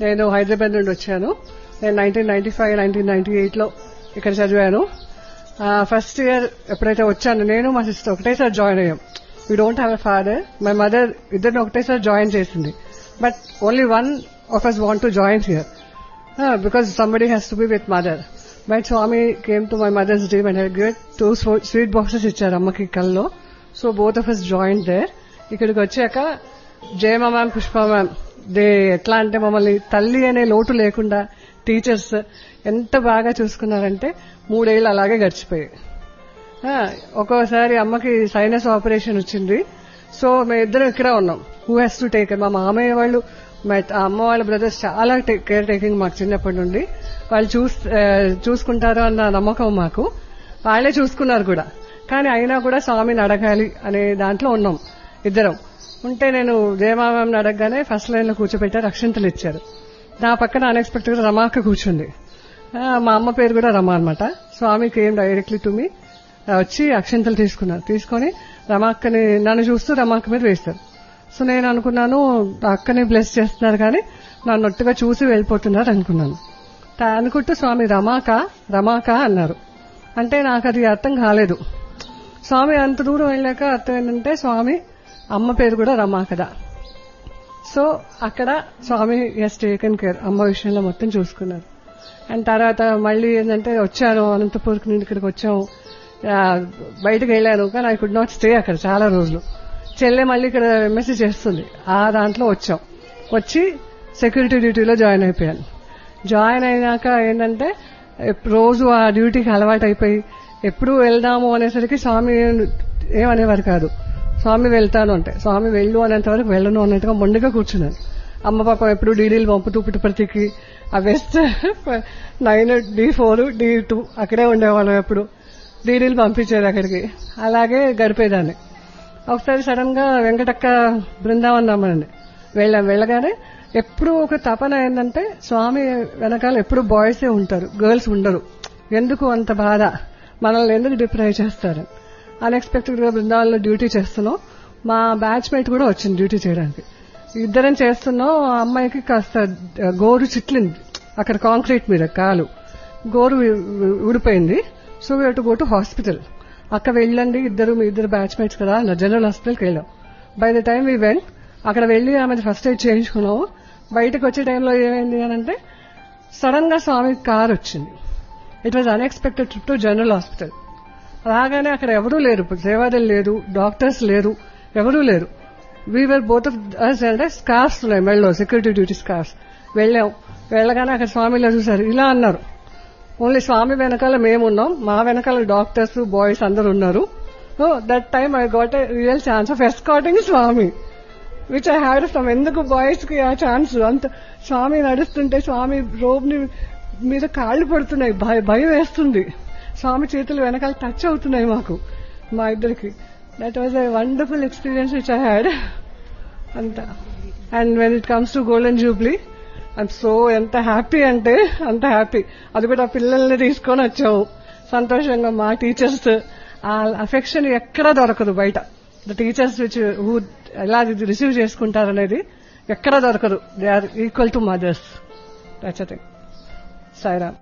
నేను హైదరాబాద్ నుండి వచ్చాను నేను nineteen ninety five nineteen ninety eight లో ఇక్కడ చదివాను ఫస్ట్ ఇయర్ ఎప్పుడైతే వచ్చాను నేను మా సిస్టర్ ఒకటేసారి జాయిన్ అయ్యాం we don't have a father my mother ఇద్దరిని ఒకటేసారి జాయిన్ చేసింది but only one of us want to join here because somebody has to be with mother my Swami came to my mother's dream and get two sweet boxes ఇచ్చారు అమ్మకి కల్లో so both of us join there ఇక్కడికి వచ్చాక Jayama ma'am Pushpa ma'am they ఎట్లా అంటే మమ్మల్ని తల్లి అనే లోటు లేకుండా టీచర్స్ ఎంత బాగా చూసుకున్నారంటే మూడేళ్ళు అలాగే గడిచిపోయాయి ఆ, ఒక్కోసారి అమ్మకి సైనస్ ఆపరేషన్ వచ్చింది సో మేము ఇద్దరం ఇక్కడే ఉన్నాం హూ హ్యాస్ టు టేక్ మా మామయ్య వాళ్ళు మా ఆ అమ్మ వాళ్ళ బ్రదర్స్ చాలా కేర్ టేకింగ్ మాకు చిన్నప్పటి నుండి వాళ్ళు చూస్ ఆ, చూసుకుంటారు అన్న నమ్మకం మాకు వాళ్ళే చూసుకున్నారు కూడా కానీ అయినా కూడా స్వామిని అడగాలి అనే దాంట్లో ఉన్నాం ఇద్దరం ఉంటే నేను జయమామని అడగగానే ఫస్ట్ లైన్ లో కూర్చోబెట్టారు అక్షంతలు ఇచ్చారు నా పక్కన అన్ఎక్స్పెక్టెడ్ గా రమాక కూర్చుంది ఆ, మా అమ్మ పేరు కూడా రమ అనమాట స్వామికి ఏం డైరెక్ట్లీ టు మీ వచ్చి అక్షంతలు తీసుకున్నారు తీసుకొని రమాక్కని నన్ను చూస్తూ రమాక్క మీద వేస్తారు సో నేను అనుకున్నాను ఆ అక్కని బ్లెస్ చేస్తున్నారు కానీ నన్ను ఒట్టుగా చూసి వెళ్ళిపోతున్నారు అనుకున్నాను తా- అనుకుంటూ స్వామి రమాక రమాక అన్నారు అంటే నాకు అది అర్థం కాలేదు స్వామి అంత దూరం వెళ్ళాక అర్థం ఏంటంటే స్వామి అమ్మ పేరు కూడా రమాకద సో అక్కడ స్వామి ఎస్ టేకన్ కేర్ అమ్మ విషయంలో మొత్తం చూసుకున్నారు అండ్ తర్వాత మళ్ళీ ఏంటంటే వచ్చాను అనంతపూర్కి నుండి ఇక్కడికి వచ్చాము ఆ, బయటకు వెళ్ళాను కానీ ఐ కుడ్ నాట్ స్టే అక్కడ చాలా రోజులు చెల్లె మళ్ళీ ఇక్కడ ఎంఎస్సీ చేస్తుంది ఆ దాంట్లో వచ్చాం వచ్చి సెక్యూరిటీ డ్యూటీలో జాయిన్ అయిపోయాను జాయిన్ అయినాక ఏంటంటే ఎప్- రోజు ఆ డ్యూటీకి అలవాటు అయిపోయి ఎప్పుడు వెళ్దాము అనేసరికి స్వామి ఏమనేవారు కాదు స్వామి వెళ్తాను అంటే స్వామి వెళ్ళు అనేంత వరకు వెళ్ళను అన్నట్టుగా మొండిగా కూర్చున్నాను అమ్మ పాపం ఎప్పుడు డీడీలు పంపుతూ పుట్టుపతికి ఆ west nine D four D two అక్కడే ఉండేవాళ్ళం ఎప్పుడు డీడీలు పంపించేది అక్కడికి అలాగే గడిపేదాన్ని ఒకసారి సడన్ గా వెంకటక్క బృందావన్ రమ్మనండి వెళ్ళాం వెళ్ళగానే ఎప్పుడు ఒక తపన ఏంటంటే స్వామి వెనకాల ఎప్పుడు బాయ్సే ఉంటారు గర్ల్స్ ఉండరు ఎందుకు అంత బాధ మనల్ని ఎందుకు డిప్రైవ్ చేస్తారు అన్ఎక్స్పెక్టెడ్ గా బృందావనంలో డ్యూటీ చేస్తున్నాం మా బ్యాచ్ మేట్ కూడా వచ్చింది డ్యూటీ చేయడానికి ఇద్దరం చేస్తున్నాం ఆ అమ్మాయికి కాస్త గోరు చిట్లింది అక్కడ కాంక్రీట్ మీద కాలు గోరు ఊడిపోయింది so we to go to hospital అక్క వెళ్ళండి ఇద్దరు మీ ఇద్దరు బ్యాచ్ మేట్స్ కదా అన్న జనరల్ హాస్పిటల్కి వెళ్ళాం by the time we went అక్కడ వెళ్ళి ఆమె ఫస్ట్ ఎయిడ్ చేయించుకున్నాం బయటకు వచ్చే టైంలో ఏమైంది అని అంటే సడన్ గా స్వామి కార్ వచ్చింది it was unexpected trip to general hospital రాగానే అక్కడ ఎవరూ లేరు సేవాదలు లేదు డాక్టర్స్ లేరు ఎవరూ లేరు వీవర్ బోత్ ఆఫ్ అస్ అంటే స్కార్స్ ఉన్నాయి మెళ్ళలో సెక్యూరిటీ డ్యూటీ స్కార్స్ వెళ్ళాం వెళ్ళగానే అక్కడ స్వామిలో చూసారు ఇలా అన్నారు ఓన్లీ స్వామి వెనకాల మేమున్నాం మా వెనకాల డాక్టర్స్ బాయ్స్ అందరు ఉన్నారు that time I got a real chance of escorting Swami which I had from ఎందుకు బాయ్స్ కి ఆ ఛాన్స్ అంత స్వామి నడుస్తుంటే స్వామి రోబ్ ని మీద కాళ్ళు పడుతున్నాయి భయ- భయం వేస్తుంది స్వామి చేతులు వెనకాల టచ్ అవుతున్నాయి మాకు మా ఇద్దరికి that was a wonderful experience which I had అంత and when it comes to golden jubilee and so ఎంత హ్యాపీ అంటే అంత హ్యాపీ అది కూడా పిల్లల్ని తీసుకొని వచ్చాము సంతోషంగా మా టీచర్స్ ఆ అఫెక్షన్ ఎక్కడా దొరకదు బయట ద టీచర్స్ విచ్ హూ ఎలా రిసీవ్ చేసుకుంటారనేది ఎక్కడా దొరకదు they are equal to mothers that's thing Sairam